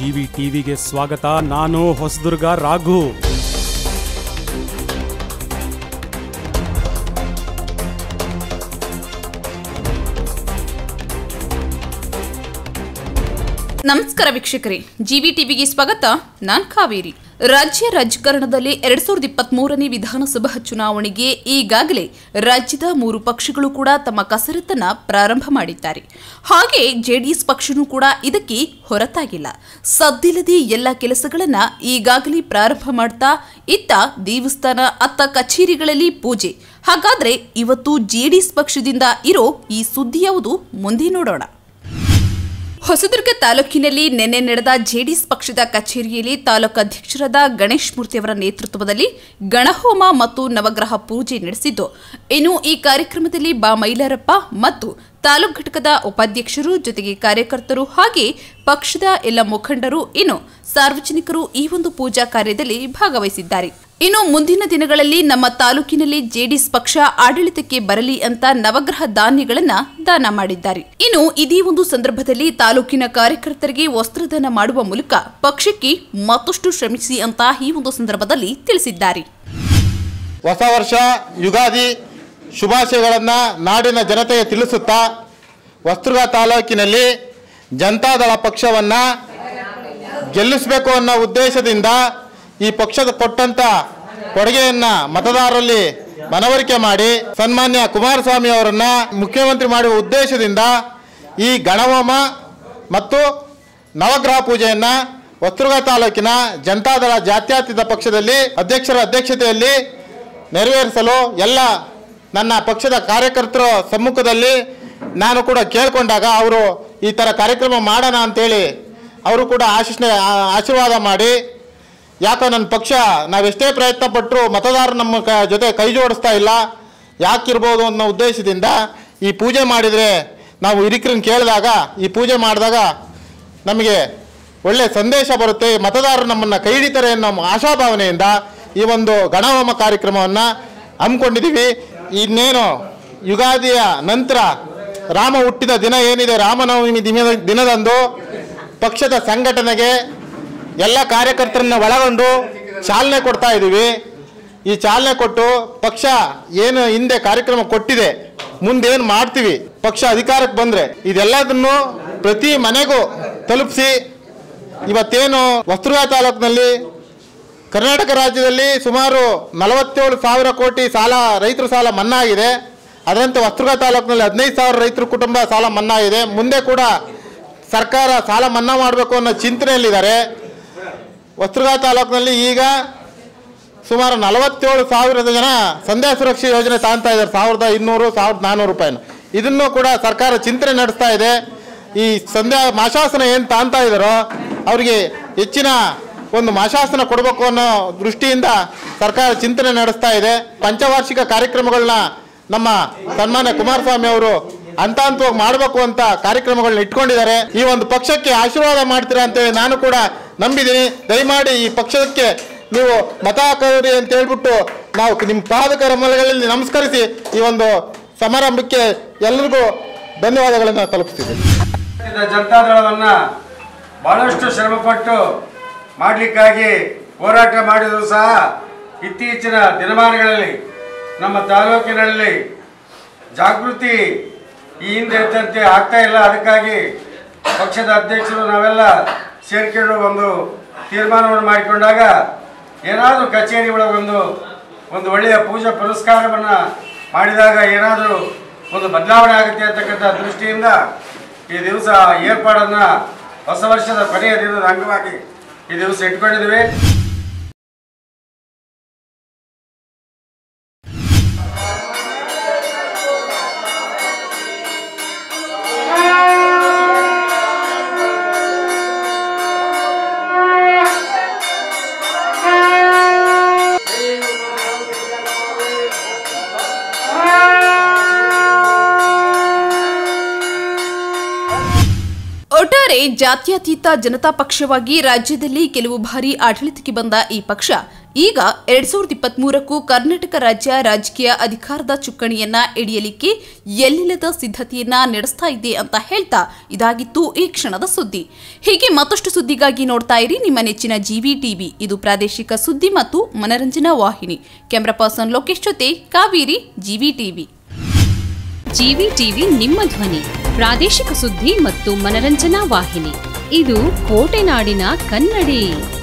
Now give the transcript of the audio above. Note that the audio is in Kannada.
ಜಿವಿ ಟಿವಿಗೆ ಸ್ವಾಗತ ನಾನು ಹೊಸದುರ್ಗ ರಾಘು ನಮಸ್ಕಾರ ವೀಕ್ಷಕರೇ ಜಿವಿ ಟಿವಿಗೆ ಸ್ವಾಗತ ನಾನ್ ಕಾವೇರಿ ರಾಜ್ಯ ರಾಜಕಾರಣದಲ್ಲಿ ಎರಡ್ ಸಾವಿರದ ಇಪ್ಪತ್ತ್ ಮೂರನೇ ವಿಧಾನಸಭಾ ಚುನಾವಣೆಗೆ ಈಗಾಗಲೇ ರಾಜ್ಯದ ಮೂರು ಪಕ್ಷಗಳು ಕೂಡ ತಮ್ಮ ಕಸರತ್ತನ್ನ ಪ್ರಾರಂಭ ಮಾಡಿದ್ದಾರೆ ಹಾಗೆ ಜೆಡಿಎಸ್ ಪಕ್ಷನೂ ಕೂಡ ಇದಕ್ಕೆ ಹೊರತಾಗಿಲ್ಲ ಸದ್ದಿಲ್ಲದೆ ಎಲ್ಲ ಕೆಲಸಗಳನ್ನ ಈಗಾಗಲೇ ಪ್ರಾರಂಭ ಮಾಡ್ತಾ ಇತ್ತ ದೇವಸ್ಥಾನ ಅತ್ತ ಕಚೇರಿಗಳಲ್ಲಿ ಪೂಜೆ ಹಾಗಾದ್ರೆ ಇವತ್ತು ಜೆಡಿಎಸ್ ಪಕ್ಷದಿಂದ ಇರೋ ಈ ಸುದ್ದಿ ಯಾವುದು ಮುಂದೆ ನೋಡೋಣ ಹೊಸದುರ್ಗ ತಾಲೂಕಿನಲ್ಲಿ ನಿನ್ನೆ ನಡೆದ ಜೆಡಿಎಸ್ ಪಕ್ಷದ ಕಚೇರಿಯಲ್ಲಿ ತಾಲೂಕು ಅಧ್ಯಕ್ಷರಾದ ಗಣೇಶ್ ಮೂರ್ತಿ ಅವರ ನೇತೃತ್ವದಲ್ಲಿ ಗಣಹೋಮ ಮತ್ತು ನವಗ್ರಹ ಪೂಜೆ ನಡೆಸಿದ್ದು ಇನ್ನು ಈ ಕಾರ್ಯಕ್ರಮದಲ್ಲಿ ಬಾ ಮೈಲಾರಪ್ಪ ಮತ್ತು ತಾಲೂಕು ಘಟಕದ ಉಪಾಧ್ಯಕ್ಷರು ಜೊತೆಗೆ ಕಾರ್ಯಕರ್ತರು ಹಾಗೆ ಪಕ್ಷದ ಎಲ್ಲ ಮುಖಂಡರು ಇನ್ನು ಸಾರ್ವಜನಿಕರು ಈ ಒಂದು ಪೂಜಾ ಕಾರ್ಯದಲ್ಲಿ ಭಾಗವಹಿಸಿದ್ದಾರೆ ಇನ್ನು ಮುಂದಿನ ದಿನಗಳಲ್ಲಿ ನಮ್ಮ ತಾಲೂಕಿನಲ್ಲಿ ಜೆಡಿಎಸ್ ಪಕ್ಷ ಆಡಳಿತಕ್ಕೆ ಬರಲಿ ಅಂತ ನವಗ್ರಹ ಧಾನ್ಯಗಳನ್ನ ದಾನ ಮಾಡಿದ್ದಾರೆ ಇನ್ನು ಇದೇ ಒಂದು ಸಂದರ್ಭದಲ್ಲಿ ತಾಲೂಕಿನ ಕಾರ್ಯಕರ್ತರಿಗೆ ವಸ್ತ್ರದಾನ ಮಾಡುವ ಮೂಲಕ ಪಕ್ಷಕ್ಕೆ ಮತ್ತಷ್ಟು ಶ್ರಮಿಸಿ ಅಂತ ಈ ಒಂದು ಸಂದರ್ಭದಲ್ಲಿ ತಿಳಿಸಿದ್ದಾರೆ ಹೊಸ ವರ್ಷ ಯುಗಾದಿ ಶುಭಾಶಯಗಳನ್ನು ನಾಡಿನ ಜನತೆಗೆ ತಿಳಿಸುತ್ತಾ ಹೊಸದುರ್ಗ ತಾಲೂಕಿನಲ್ಲಿ ಜನತಾದಳ ಪಕ್ಷವನ್ನು ಗೆಲ್ಲಿಸಬೇಕು ಅನ್ನೋ ಉದ್ದೇಶದಿಂದ ಈ ಪಕ್ಷದ ಕೊಟ್ಟಂತ ಕೊಡುಗೆಯನ್ನು ಮತದಾರರಲ್ಲಿ ಮನವರಿಕೆ ಮಾಡಿ ಸನ್ಮಾನ್ಯ ಕುಮಾರಸ್ವಾಮಿ ಅವರನ್ನ ಮುಖ್ಯಮಂತ್ರಿ ಮಾಡುವ ಉದ್ದೇಶದಿಂದ ಈ ಗಣಹೋಮ ಮತ್ತು ನವಗ್ರಹ ಪೂಜೆಯನ್ನು ಹೊಸದುರ್ಗ ತಾಲೂಕಿನ ಜನತಾದಳ ಜಾತ್ಯತೀತ ಪಕ್ಷದಲ್ಲಿ ಅಧ್ಯಕ್ಷರ ಅಧ್ಯಕ್ಷತೆಯಲ್ಲಿ ನೆರವೇರಿಸಲು ಎಲ್ಲ ನನ್ನ ಪಕ್ಷದ ಕಾರ್ಯಕರ್ತರ ಸಮ್ಮುಖದಲ್ಲಿ ನಾನು ಕೂಡ ಕೇಳಿಕೊಂಡಾಗ ಅವರು ಈ ಥರ ಕಾರ್ಯಕ್ರಮ ಮಾಡೋಣ ಅಂತೇಳಿ ಅವರು ಕೂಡ ಆಶಿಸ್ನೆ ಆ- ಆಶೀರ್ವಾದ ಮಾಡಿ ಯಾಕೋ ನನ್ನ ಪಕ್ಷ ನಾವೆಷ್ಟೇ ಪ್ರಯತ್ನ ಪಟ್ಟರು ಮತದಾರರು ನಮ್ಮ ಕ ಜೊತೆ ಕೈ ಜೋಡಿಸ್ತಾ ಇಲ್ಲ ಯಾಕಿರ್ಬೋದು ಅನ್ನೋ ಉದ್ದೇಶದಿಂದ ಈ ಪೂಜೆ ಮಾಡಿದರೆ ನಾವು ಹಿರಿಕರನ್ನ ಕೇಳಿದಾಗ ಈ ಪೂಜೆ ಮಾಡಿದಾಗ ನಮಗೆ ಒಳ್ಳೆಯ ಸಂದೇಶ ಬರುತ್ತೆ ಮತದಾರರು ನಮ್ಮನ್ನು ಕೈ ಹಿಡಿತಾರೆ ಅನ್ನೋ ಆಶಾಭಾವನೆಯಿಂದ ಈ ಒಂದು ಗಣಹೋಮ ಕಾರ್ಯಕ್ರಮವನ್ನು ಹಮ್ಮಿಕೊಂಡಿದ್ದೀವಿ ಇನ್ನೇನು ಯುಗಾದಿಯ ನಂತರ ರಾಮ ಹುಟ್ಟಿದ ದಿನ ಏನಿದೆ ರಾಮನವಮಿ ದಿನ ದಿನದಂದು ಪಕ್ಷದ ಸಂಘಟನೆಗೆ ಎಲ್ಲ ಕಾರ್ಯಕರ್ತರನ್ನ ಒಳಗೊಂಡು ಚಾಲನೆ ಕೊಡ್ತಾ ಇದ್ದೀವಿ ಈ ಚಾಲನೆ ಕೊಟ್ಟು ಪಕ್ಷ ಏನು ಹಿಂದೆ ಕಾರ್ಯಕ್ರಮ ಕೊಟ್ಟಿದೆ ಮುಂದೇನು ಮಾಡ್ತೀವಿ ಪಕ್ಷ ಅಧಿಕಾರಕ್ಕೆ ಬಂದರೆ ಇದೆಲ್ಲದನ್ನು ಪ್ರತಿ ಮನೆಗೂ ತಲುಪಿಸಿ ಇವತ್ತೇನು ವಸ್ತುರ್ಗ ತಾಲೂಕಿನಲ್ಲಿ ಕರ್ನಾಟಕ ರಾಜ್ಯದಲ್ಲಿ ಸುಮಾರು ನಲವತ್ತೇಳು ಸಾವಿರ ಕೋಟಿ ಸಾಲ ರೈತರ ಸಾಲ ಮನ್ನಾ ಆಗಿದೆ ಅದರಂತೆ ವಸ್ತುರ್ಗ ತಾಲೂಕಿನಲ್ಲಿ ಹದಿನೈದು ಸಾವಿರ ರೈತರ ಕುಟುಂಬ ಸಾಲ ಮನ್ನಾ ಆಗಿದೆ ಮುಂದೆ ಕೂಡ ಸರ್ಕಾರ ಸಾಲ ಮನ್ನಾ ಮಾಡಬೇಕು ಅನ್ನೋ ಚಿಂತನೆಯಲ್ಲಿದ್ದಾರೆ ವಸ್ತುರ್ಗ ತಾಲೂಕಿನಲ್ಲಿ ಈಗ ಸುಮಾರು ನಲವತ್ತೇಳು ಸಾವಿರದ ಜನ ಸಂಧ್ಯಾ ಸುರಕ್ಷೆ ಯೋಜನೆ ತಾಂತಾ ಇದ್ದಾರೆ ಸಾವಿರದ ಇನ್ನೂರು ಸಾವಿರದ ನಾನ್ನೂರು ರೂಪಾಯಿನ ಇದನ್ನು ಕೂಡ ಸರ್ಕಾರ ಚಿಂತನೆ ನಡೆಸ್ತಾ ಇದೆ ಈ ಸಂಧ್ಯಾ ಮಾಶಾಸನ ಏನು ತಾಂತಾ ಇದ್ದಾರೋ ಅವರಿಗೆ ಹೆಚ್ಚಿನ ಒಂದು ಮಾಶಾಸನ ಕೊಡಬೇಕು ಅನ್ನೋ ದೃಷ್ಟಿಯಿಂದ ಸರ್ಕಾರ ಚಿಂತನೆ ನಡೆಸ್ತಾ ಇದೆ ಪಂಚವಾರ್ಷಿಕ ಕಾರ್ಯಕ್ರಮಗಳನ್ನ ನಮ್ಮ ಸನ್ಮಾನ್ಯ ಕುಮಾರಸ್ವಾಮಿ ಅವರು ಹಂತ ಹಂತವಾಗಿ ಮಾಡಬೇಕು ಅಂತ ಕಾರ್ಯಕ್ರಮಗಳನ್ನ ಇಟ್ಕೊಂಡಿದ್ದಾರೆ ಈ ಒಂದು ಪಕ್ಷಕ್ಕೆ ಆಶೀರ್ವಾದ ಮಾಡ್ತೀರಾ ಅಂತೇಳಿ ನಾನು ಕೂಡ ನಂಬಿದ್ದೀನಿ ದಯಮಾಡಿ ಈ ಪಕ್ಷಕ್ಕೆ ನೀವು ಮತ ಹಾಕೋರಿ ಅಂತ ಹೇಳ್ಬಿಟ್ಟು ನಾವು ನಿಮ್ಮ ಪಾದಕ ರಮಲಗಳಲ್ಲಿ ನಮಸ್ಕರಿಸಿ ಈ ಒಂದು ಸಮಾರಂಭಕ್ಕೆ ಎಲ್ಲರಿಗೂ ಧನ್ಯವಾದಗಳನ್ನು ತಲುಪಿಸ್ತೀವಿ ಭಾರತೀಯ ಜನತಾದಳವನ್ನ ಬಹಳಷ್ಟು ಶ್ರಮಪಟ್ಟು ಮಾಡಲಿಕ್ಕಾಗಿ ಹೋರಾಟ ಮಾಡಿದರೂ ಸಹ ಇತ್ತೀಚಿನ ದಿನಮಾನಗಳಲ್ಲಿ ನಮ್ಮ ತಾಲೂಕಿನಲ್ಲಿ ಜಾಗೃತಿ ಈ ಹಿಂದೆ ಇದ್ದಂತೆ ಆಗ್ತಾ ಇಲ್ಲ ಅದಕ್ಕಾಗಿ ಪಕ್ಷದ ಅಧ್ಯಕ್ಷರು ನಾವೆಲ್ಲ ಸೇರ್ಕೊಂಡು ಒಂದು ತೀರ್ಮಾನವನ್ನು ಮಾಡಿಕೊಂಡಾಗ ಏನಾದರೂ ಕಚೇರಿ ಒಳಗೊಂದು ಒಂದು ಒಳ್ಳೆಯ ಪೂಜಾ ಪುರಸ್ಕಾರವನ್ನು ಮಾಡಿದಾಗ ಏನಾದರೂ ಒಂದು ಬದಲಾವಣೆ ಆಗುತ್ತೆ ಅಂತಕ್ಕಂಥ ದೃಷ್ಟಿಯಿಂದ ಈ ದಿವಸ ಏರ್ಪಾಡನ್ನು ಹೊಸ ವರ್ಷದ ಕೊನೆಯ ದಿನದ ಅಂಗವಾಗಿ ಈ ದಿವಸ ಇಟ್ಕೊಂಡಿದ್ದೀವಿ ಒಟ್ಟಾರೆ ಜಾತ್ಯತೀತ ಜನತಾ ಪಕ್ಷವಾಗಿ ರಾಜ್ಯದಲ್ಲಿ ಕೆಲವು ಬಾರಿ ಆಡಳಿತಕ್ಕೆ ಬಂದ ಈ ಪಕ್ಷ ಈಗ ಎರಡ್ ಸಾವಿರದ ಇಪ್ಪತ್ತ್ ಮೂರಕ್ಕೂ ಕರ್ನಾಟಕ ರಾಜ್ಯ ರಾಜಕೀಯ ಅಧಿಕಾರದ ಚುಕ್ಕಾಣಿಯನ್ನ ಹಿಡಿಯಲಿಕ್ಕೆ ಎಲ್ಲಿಲ್ಲದ ಸಿದ್ಧತೆಯನ್ನ ನಡೆಸ್ತಾ ಇದೆ ಅಂತ ಹೇಳ್ತಾ ಇದಾಗಿತ್ತು ಈ ಕ್ಷಣದ ಸುದ್ದಿ ಹೀಗೆ ಮತ್ತಷ್ಟು ಸುದ್ದಿಗಾಗಿ ನೋಡ್ತಾ ಇರಿ ನಿಮ್ಮ ನೆಚ್ಚಿನ ಜಿವಿ ಟಿವಿ ಇದು ಪ್ರಾದೇಶಿಕ ಸುದ್ದಿ ಮತ್ತು ಮನರಂಜನಾ ವಾಹಿನಿ ಕ್ಯಾಮ್ರಾ ಪರ್ಸನ್ ಲೋಕೇಶ್ ಜೊತೆ Kaveri G V TV G V TV ನಿಮ್ಮ ಧ್ವನಿ ಪ್ರಾದೇಶಿಕ ಸುದ್ದಿ ಮತ್ತು ಮನರಂಜನಾ ವಾಹಿನಿ ಇದು ಕೋಟೆನಾಡಿನ ಕನ್ನಡಿ